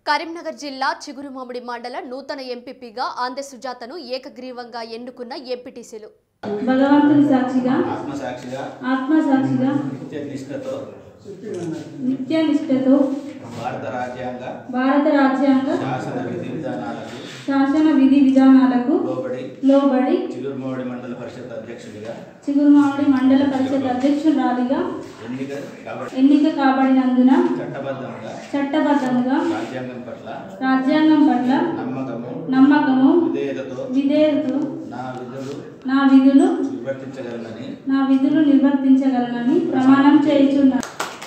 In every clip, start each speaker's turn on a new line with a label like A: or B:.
A: కరీంనగర్ జిల్లా చిగురుమామిడి మండల నూతన ఎంపీపీగా ఆంధ్ర సుజాతను ఏకగ్రీవంగా ఎన్నుకున్న ఎంపీటీసీలు
B: భగవంతుని సాక్షిగా
C: ఆత్మసాక్షిగా
B: ఆత్మసాక్షిగా
C: నిత్య నిష్ఠతో
B: నిత్య నిష్ఠతో
C: భారత రాజ్యాంగ
B: భారత రాజ్యాంగ
C: శాసన విధి విధానాలకు
B: శాసన విధి విధానాలకు
C: లోబడి
B: లోబడి
C: చిగురుమూడి మండల పరిషత్ అధ్యక్షుడిగా
B: చిగురుమామిడి మండల పరిషత్ అధ్యక్షురాలిగా
C: ఎన్నిక కాబట్టి
B: ఎన్నిక కాబడినందున
C: చట్టబద్ధంగా
B: చట్టబద్ధంగా
C: రాజ్యాంగం పట్ల
B: రాజ్యాంగం పట్ల
C: నమ్మకము
B: నమ్మకము
C: విధేయతతో
B: విధేయతతో
C: నా విధులు
B: నా విధులు
C: నిర్వర్తించగలనని
B: నా విధులు నిర్వర్తించగలనని ప్రమాణం చేయుచున్నాను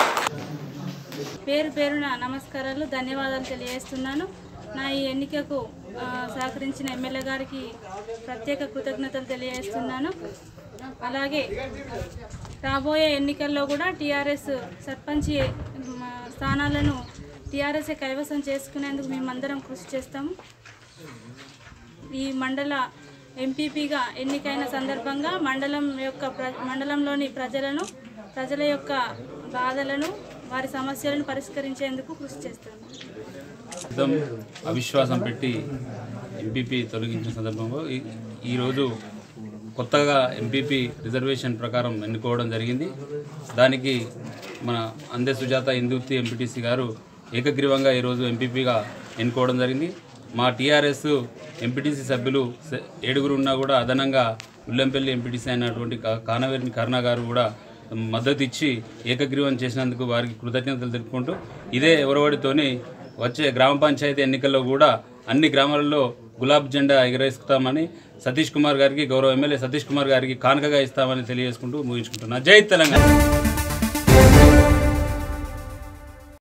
B: పేరు పేరున నమస్కారాలు ధన్యవాదాలు తెలియజేస్తున్నాను నా ఈ ఎన్నికకు ఆ, సహకరించిన ఎమ్మెల్యే గారికి ప్రత్యేక కృతజ్ఞతలు తెలియజేస్తున్నాను అలాగే రాబోయే ఎన్నికల్లో కూడా టీఆర్ఎస్ సర్పంచ్ మ, స్థానాలను టీఆర్ఎస్ఏ కైవసం చేసుకునేందుకు మేమందరం కృషి చేస్తాము ఈ మండల ఎంపీపీగా ఎన్నికైన సందర్భంగా మండలం యొక్క ప్ర మండలంలోని ప్రజలను ప్రజల యొక్క బాధలను వారి సమస్యలను పరిష్కరించేందుకు కృషి చేస్తాము
D: యుద్ధం అవిశ్వాసం పెట్టి ఎంపీపీ తొలగించిన సందర్భంలో ఈ- ఈరోజు కొత్తగా ఎంపీపీ రిజర్వేషన్ ప్రకారం ఎన్నుకోవడం జరిగింది దానికి మన అందే సుజాత ఇందుర్తి ఎంపీటీసీ గారు ఏకగ్రీవంగా ఈరోజు ఎంపీపీగా ఎన్నుకోవడం జరిగింది మా టీఆర్ఎస్ ఎంపీటీసీ సభ్యులు స- ఏడుగురు ఉన్నా కూడా అదనంగా ఉల్లంపల్లి ఎంపీటీసీ అయినటువంటి కా- కానవేరిని కరుణ గారు కూడా మద్దతు ఇచ్చి ఏకగ్రీవం చేసినందుకు వారికి కృతజ్ఞతలు తెలుపుకుంటూ ఇదే ఎవరవడితోని వచ్చే గ్రామ పంచాయతీ ఎన్నికల్లో కూడా అన్ని గ్రామాలలో గులాబ్ జెండా ఎగరేస్తామని సతీష్ కుమార్ గారికి గౌరవ ఎమ్మెల్యే సతీష్ కుమార్ గారికి కానుకగా ఇస్తామని తెలియజేసుకుంటూ ముగించుకుంటున్నా జై తెలంగాణ